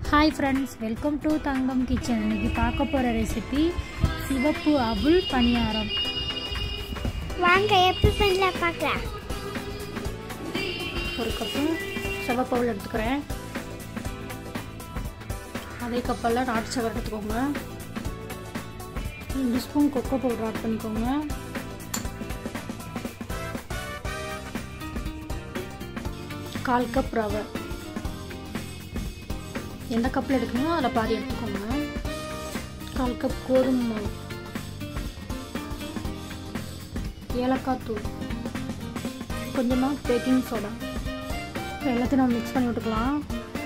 hi friends welcome to Thangam kitchen இன்னைக்கு பார்க்க போகிற ரெசிபி சிவப்பு அவுள் பணியாரம் வாங்க எப்படி பண்ணலாம் பார்க்கலாம் ஒரு கப்பு சிவப்பு அவுள் எடுத்துக்கிறேன் அதே கப்பெல்லாம் நாட்டு சக்கரை எடுத்துக்கோங்க ரெண்டு ஸ்பூன் கொக்கோ பவுடர் ஆட் பண்ணிக்கோங்க கால் கப் ரவை எந்த கப்பில் எடுக்கணுமோ அதில் பாதி எடுத்துக்கோங்க கால் கப் கோதுமை மாவு ஏலக்காய் தூள் கொஞ்சமாக பேக்கிங் சோடா எல்லாத்தையும் நம்ம மிக்ஸ் பண்ணி விட்டுக்கலாம்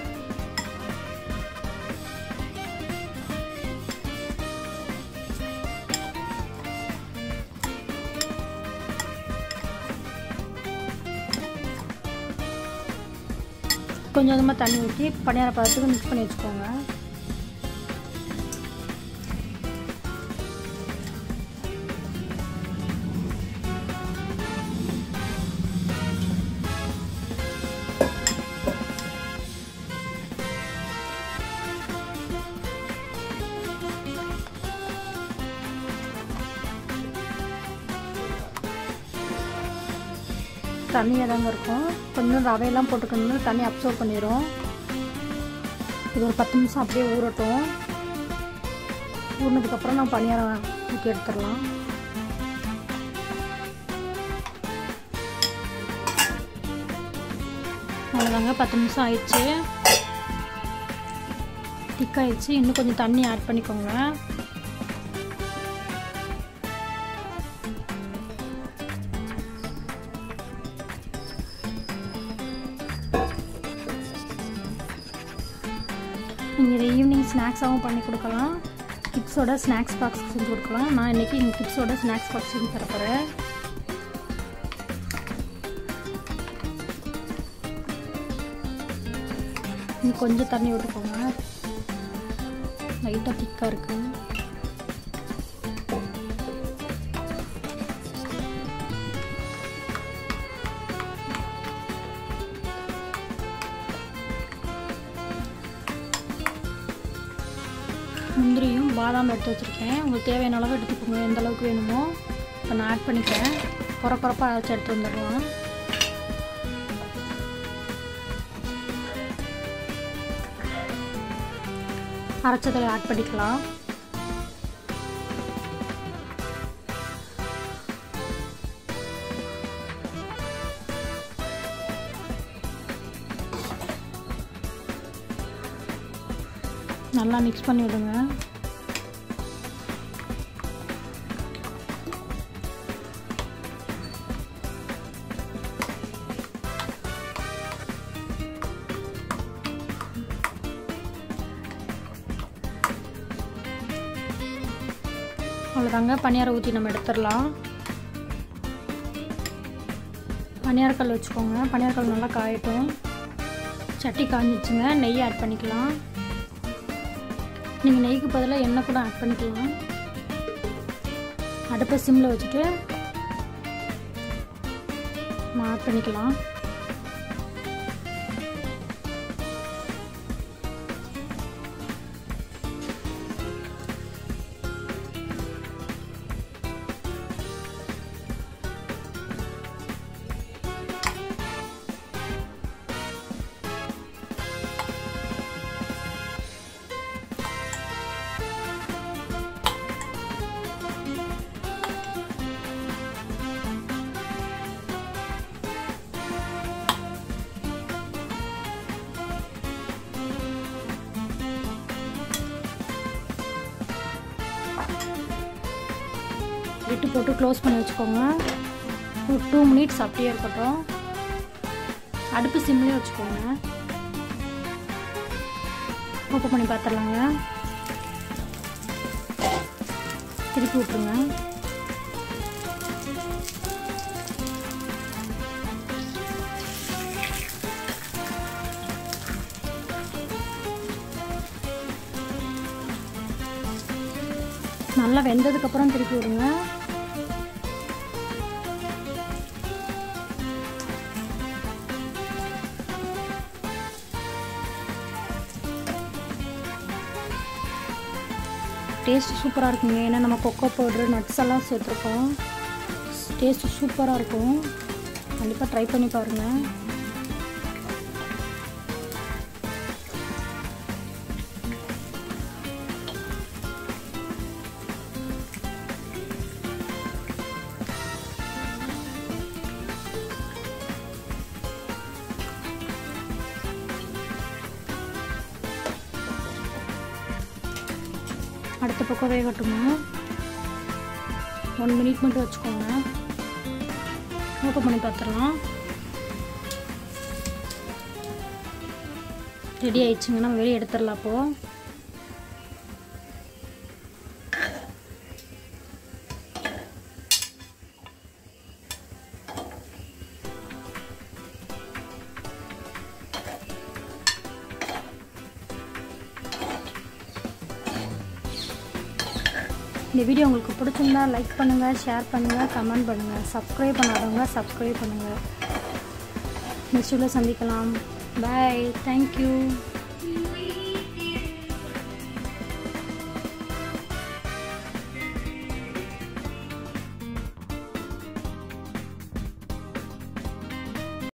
கொஞ்சம் கொஞ்சமாக தண்ணி ஊற்றி பணியார பதத்துக்கு மிக்ஸ் பண்ணி வச்சுக்கோங்க தண்ணியாக தாங்க இருக்கும் கொஞ்சம் ரவையெல்லாம் போட்டுக்கணும் தண்ணி அப்சர்வ் பண்ணிடும் இது ஒரு பத்து நிமிஷம் அப்படியே ஊறட்டும் ஊறினதுக்கப்புறம் நம்ம பணியாரம் ஊற்றி எடுத்துடலாம் அவ்வளோதாங்க பத்து நிமிஷம் ஆயிடுச்சு திக்காயிடுச்சு இன்னும் கொஞ்சம் தண்ணி ஆட் பண்ணிக்கோங்க நீங்கள் இதை ஈவினிங் ஸ்நாக்ஸாகவும் பண்ணி கொடுக்கலாம் கிட்ஸோட ஸ்நாக்ஸ் பாக்ஸ் செஞ்சு கொடுக்கலாம் நான் இன்றைக்கி எங்கள் கிட்ஸோட ஸ்நாக்ஸ் பாக்ஸ் செஞ்சு தரப்போகிறேன் இன்னும் கொஞ்சம் தண்ணி விட்டுக்கோங்க லைட்டாக திக்காக இருக்குது முந்திரியும் பாதாம் எடுத்து வச்சுருக்கேன் உங்களுக்கு தேவையான அளவு எடுத்துக்கோங்க எந்த அளவுக்கு வேணுமோ இப்போ நான் ஆட் பண்ணிக்கிறேன் குறை குறப்பாக அரைச்சி எடுத்து வந்துடலாம் அரைச்சதில் ஆட் பண்ணிக்கலாம் நல்லா மிக்ஸ் பண்ணி விடுங்க அவ்வளோதாங்க பனியாரை ஊற்றி நம்ம எடுத்துடலாம் பனியாரக்கல் வச்சுக்கோங்க பனியாரக்கல் நல்லா காயட்டும் சட்டி காஞ்சிச்சுங்க நெய் ஆட் பண்ணிக்கலாம் நீங்கள் நெய்க்கு பதிலாக எண்ணெய் கூட ஆட் பண்ணிக்கலாம் அடுப்பை சிம்மில் வச்சுட்டு நம்ம ஆட் பண்ணிக்கலாம் விட்டு போட்டு க்ளோஸ் பண்ணி வச்சுக்கோங்க ஒரு டூ மினிட்ஸ் அப்படியே இருக்கட்டும் அடுப்பு சிம்லேயே வச்சுக்கோங்க ஓப்பன் பண்ணி பார்த்துடலாங்க திருப்பி விட்ருங்க நல்லா வெந்ததுக்கப்புறம் திருப்பி விடுங்க டேஸ்ட் சூப்பராக இருக்குங்க ஏன்னா நம்ம கொக்கோ பவுட்ரு நட்ஸ் எல்லாம் சேர்த்துருக்கோம் டேஸ்ட் சூப்பராக இருக்கும் கண்டிப்பாக ட்ரை பண்ணி பாருங்கள் அடுத்த பக்கம் வேகட்டுமா ஒன் மினிட் மட்டும் வச்சுக்கோங்க ஓப்பன் பண்ணி பார்த்துடலாம் ரெடி ஆயிடுச்சுங்க நம்ம வெளியே எடுத்துடலாம் அப்போது இந்த வீடியோ உங்களுக்கு பிடிச்சிருந்தா லைக் பண்ணுங்கள் ஷேர் பண்ணுங்கள் கமெண்ட் பண்ணுங்கள் சப்ஸ்கிரைப் பண்ணாதவங்க சப்ஸ்கிரைப் பண்ணுங்கள் நெக்ஸ்ட் வீடியோ சந்திக்கலாம் பாய் தேங்க்யூ